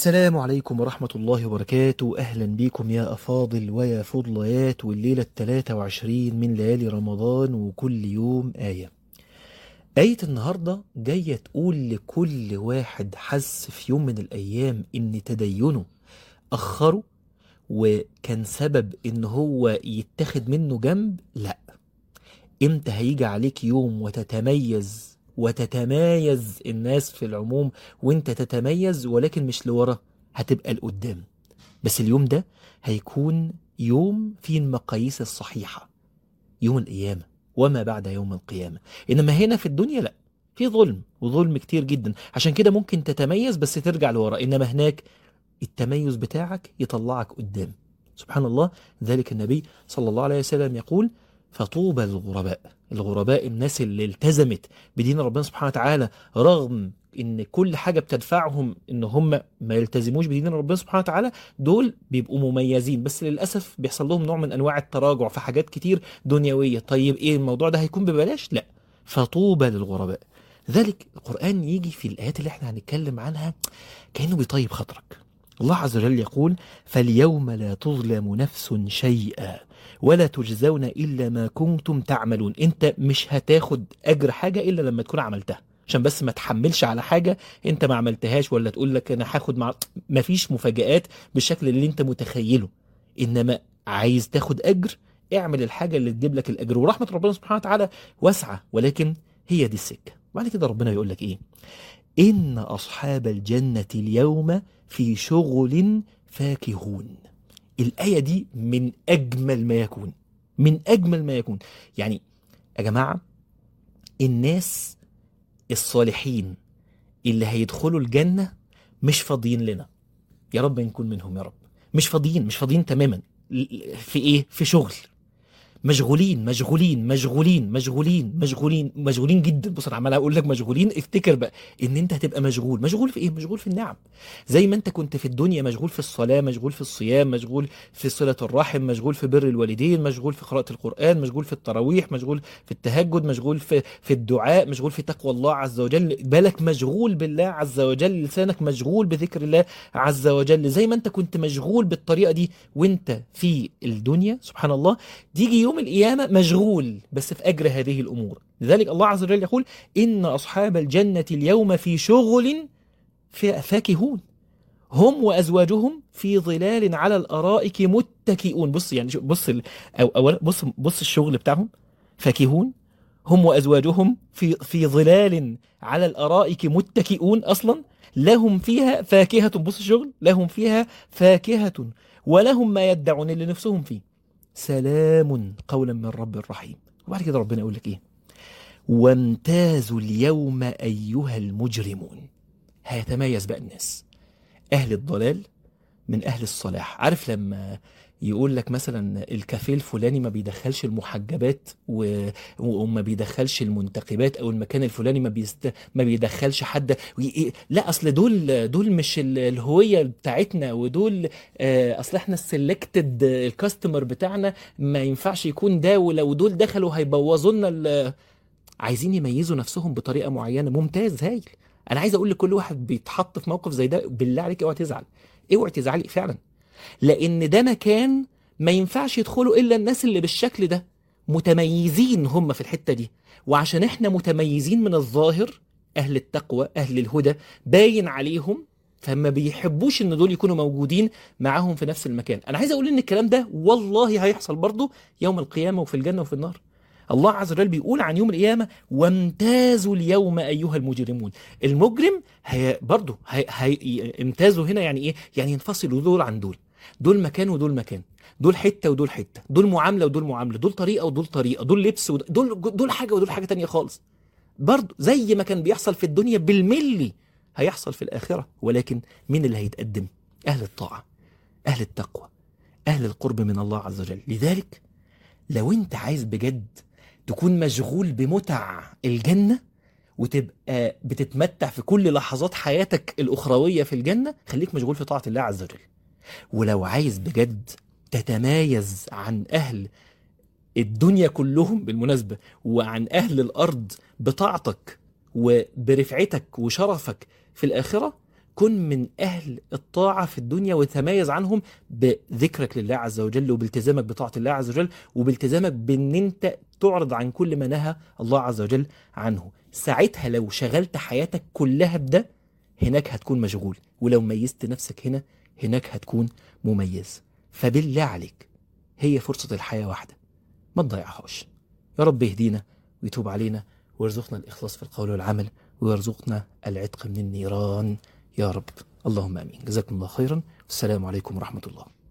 السلام عليكم ورحمة الله وبركاته أهلا بكم يا أفاضل ويا فضليات والليلة الثلاثة وعشرين من ليالي رمضان وكل يوم آية آية النهاردة جاية تقول لكل واحد حس في يوم من الأيام إن تدينه أخره وكان سبب إن هو يتخذ منه جنب لأ إمتى هيجي عليك يوم وتتميز وتتمايز الناس في العموم وانت تتميز ولكن مش لورا هتبقى لقدام بس اليوم ده هيكون يوم فيه المقاييس الصحيحة يوم القيامة وما بعد يوم القيامة إنما هنا في الدنيا لا في ظلم وظلم كتير جدا عشان كده ممكن تتميز بس ترجع لورا إنما هناك التميز بتاعك يطلعك قدام سبحان الله ذلك النبي صلى الله عليه وسلم يقول فطوبى للغرباء الغرباء الناس اللي التزمت بدين ربنا سبحانه وتعالى رغم ان كل حاجه بتدفعهم ان هم ما يلتزموش بدين ربنا سبحانه وتعالى دول بيبقوا مميزين بس للاسف بيحصل لهم نوع من انواع التراجع في حاجات كتير دنيويه طيب ايه الموضوع ده هيكون ببلاش لا فطوبى للغرباء ذلك القران يجي في الايات اللي احنا هنتكلم عنها كانه بيطيب خاطرك الله عز وجل يقول فاليوم لا تظلم نفس شيئا ولا تجزون الا ما كنتم تعملون انت مش هتاخد اجر حاجه الا لما تكون عملتها عشان بس ما تحملش على حاجه انت ما عملتهاش ولا تقول لك انا هاخد مع مفيش مفاجآت بالشكل اللي انت متخيله انما عايز تاخد اجر اعمل الحاجه اللي تجيب لك الاجر ورحمه ربنا سبحانه وتعالى واسعه ولكن هي دي السكه بعد كده ربنا يقول لك ايه ان اصحاب الجنه اليوم في شغل فاكهون الآية دي من أجمل ما يكون من أجمل ما يكون يعني يا جماعة الناس الصالحين اللي هيدخلوا الجنة مش فاضيين لنا يا رب نكون منهم يا رب مش فاضيين مش فاضيين تماما في ايه في شغل مشغولين مشغولين مشغولين مشغولين مشغولين مشغولين جدا بص انا عمال اقول لك مشغولين افتكر بقى ان انت هتبقى مشغول مشغول في ايه مشغول في النعم زي ما انت كنت في الدنيا مشغول في الصلاه مشغول في الصيام مشغول في صله الرحم مشغول في بر الوالدين مشغول في قراءه القران مشغول في التراويح مشغول في التهجد مشغول في في الدعاء مشغول في تقوى الله عز وجل بالك مشغول بالله عز وجل لسانك مشغول بذكر الله عز وجل زي ما انت كنت مشغول بالطريقه دي وانت في الدنيا سبحان الله تيجي يوم القيامة مشغول بس في أجر هذه الأمور لذلك الله عز وجل يقول إن أصحاب الجنة اليوم في شغل فاكهون هم وأزواجهم في ظلال على الأرائك متكئون بص يعني بص أو أولا بص بص الشغل بتاعهم فاكهون هم وأزواجهم في في ظلال على الأرائك متكئون أصلا لهم فيها فاكهة بص الشغل لهم فيها فاكهة ولهم ما يدعون اللي نفسهم فيه سلام قولا من رب رحيم وبعد كده ربنا يقول لك ايه وامتازوا اليوم ايها المجرمون هيتميز بقى الناس اهل الضلال من اهل الصلاح عارف لما يقول لك مثلا الكافيه الفلاني ما بيدخلش المحجبات و... وما بيدخلش المنتقبات او المكان الفلاني ما بيست... ما بيدخلش حد وي... لا اصل دول دول مش الهويه بتاعتنا ودول آه، اصل احنا السلكتد الكاستمر بتاعنا ما ينفعش يكون ده ولو دول دخلوا هيبوظوا لنا ال... عايزين يميزوا نفسهم بطريقه معينه ممتاز هايل انا عايز اقول لكل واحد بيتحط في موقف زي ده بالله عليك اوعى تزعل اوعى تزعلي فعلا لان ده مكان ما ينفعش يدخلوا الا الناس اللي بالشكل ده متميزين هم في الحته دي وعشان احنا متميزين من الظاهر اهل التقوى اهل الهدى باين عليهم فما بيحبوش ان دول يكونوا موجودين معاهم في نفس المكان انا عايز اقول ان الكلام ده والله هيحصل برضه يوم القيامه وفي الجنه وفي النار الله عز وجل بيقول عن يوم القيامة وامتازوا اليوم أيها المجرمون المجرم هي برضه هي هي امتازوا هنا يعني إيه يعني ينفصلوا دول عن دول دول مكان ودول مكان دول حته ودول حته دول معامله ودول معامله دول طريقه ودول طريقه دول لبس ودول دول, دول حاجه ودول حاجه تانية خالص برضه زي ما كان بيحصل في الدنيا بالملي هيحصل في الاخره ولكن مين اللي هيتقدم اهل الطاعه اهل التقوى اهل القرب من الله عز وجل لذلك لو انت عايز بجد تكون مشغول بمتع الجنه وتبقى بتتمتع في كل لحظات حياتك الاخرويه في الجنه خليك مشغول في طاعه الله عز وجل ولو عايز بجد تتمايز عن اهل الدنيا كلهم بالمناسبه وعن اهل الارض بطاعتك وبرفعتك وشرفك في الاخره كن من أهل الطاعة في الدنيا وتميز عنهم بذكرك لله عز وجل وبالتزامك بطاعة الله عز وجل وبالتزامك بأن أنت تعرض عن كل ما نهى الله عز وجل عنه ساعتها لو شغلت حياتك كلها بده هناك هتكون مشغول ولو ميزت نفسك هنا هناك هتكون مميز فبالله عليك هي فرصة الحياة واحدة ما تضيعهاش يا رب يهدينا ويتوب علينا ويرزقنا الإخلاص في القول والعمل ويرزقنا العتق من النيران يا رب اللهم امين جزاكم الله خيرا والسلام عليكم ورحمه الله